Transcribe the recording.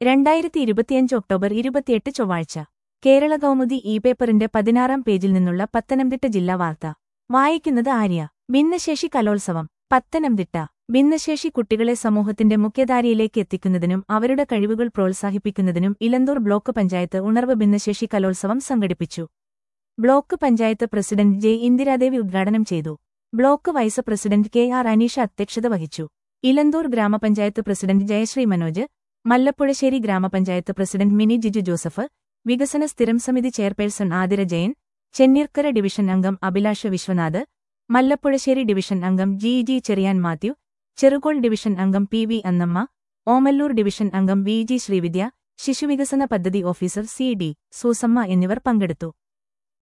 രണ്ടായിരത്തി ഇരുപത്തിയഞ്ച് ഒക്ടോബർ ഇരുപത്തിയെട്ട് ചൊവ്വാഴ്ച കേരള കൗമുദി ഇ പേപ്പറിന്റെ പതിനാറാം പേജിൽ നിന്നുള്ള പത്തനംതിട്ട ജില്ലാ വാർത്ത വായിക്കുന്നത് ആര്യ ഭിന്നശേഷി കലോത്സവം പത്തനംതിട്ട ഭിന്നശേഷി കുട്ടികളെ സമൂഹത്തിന്റെ മുഖ്യധാരയിലേക്ക് എത്തിക്കുന്നതിനും അവരുടെ കഴിവുകൾ പ്രോത്സാഹിപ്പിക്കുന്നതിനും ഇലന്തൂർ ബ്ലോക്ക് പഞ്ചായത്ത് ഉണർവ് ഭിന്നശേഷി കലോത്സവം സംഘടിപ്പിച്ചു block panchayat president J Indiradevi ഉദ്ഘാടനം ചെയ്തു block vice president K R Aneesha അധ്യക്ഷത വഹിച്ചു ഇലന്തൂർ ഗ്രാമപഞ്ചായത്ത് പ്രസിഡന്റ് ജയശ്രീ മനോജ് മല്ലപ്പുഴശ്ശേരി ഗ്രാമപഞ്ചായത്ത് പ്രസിഡന്റ് മിനി ജിജു ജോസഫ് വികസന സ്ഥിരം സമിതി ചെയർപേഴ്സൺ ആതിര ജയൻ ചെന്നീർക്കര ഡിവിഷൻ അംഗം അഭിലാഷ വിശ്വനാഥ് മല്ലപ്പുഴശ്ശേരി ഡിവിഷൻ അംഗം G G Cherian Mathew Cherukol division അംഗം P V Annamma Omallur division അംഗം വി ജി ശ്രീവിദ്യ ശിശുവികസന പദ്ധതി ഓഫീസർ സി ഡി സൂസമ്മ എന്നിവർ പങ്കെടുത്തു